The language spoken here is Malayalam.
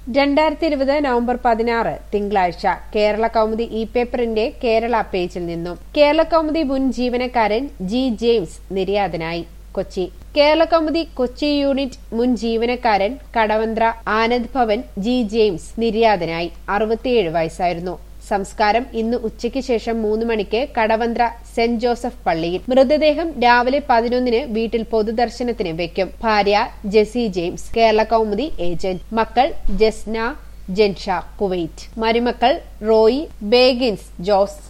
രണ്ടായിരത്തി ഇരുപത് നവംബർ പതിനാറ് തിങ്കളാഴ്ച കേരള കൗമുദി ഇ പേപ്പറിന്റെ കേരള പേജിൽ നിന്നും കേരള കൗമുദി മുൻ ജീവനക്കാരൻ ജി ജെയിംസ് നിര്യാതനായി കൊച്ചി കേരള കൗമുദി കൊച്ചി യൂണിറ്റ് മുൻ ജീവനക്കാരൻ കടവന്ത്ര ആനന്ദ് ഭവൻ ജി ജെയിംസ് നിര്യാതനായി അറുപത്തിയേഴ് വയസ്സായിരുന്നു സംസ്കാരം ഇന്ന് ഉച്ചയ്ക്ക് ശേഷം മൂന്ന് മണിക്ക് കടവന്ത്ര സെന്റ് ജോസഫ് പള്ളിയിൽ മൃതദേഹം രാവിലെ പതിനൊന്നിന് വീട്ടിൽ പൊതുദർശനത്തിന് വെക്കും ഭാര്യ ജെസി ജെയിംസ് കേരള കൗമുദി ഏജന്റ് മക്കൾ ജസ്ന ജെൻഷ കുവൈറ്റ് മരുമക്കൾ റോയി ബേഗിൻസ് ജോസ്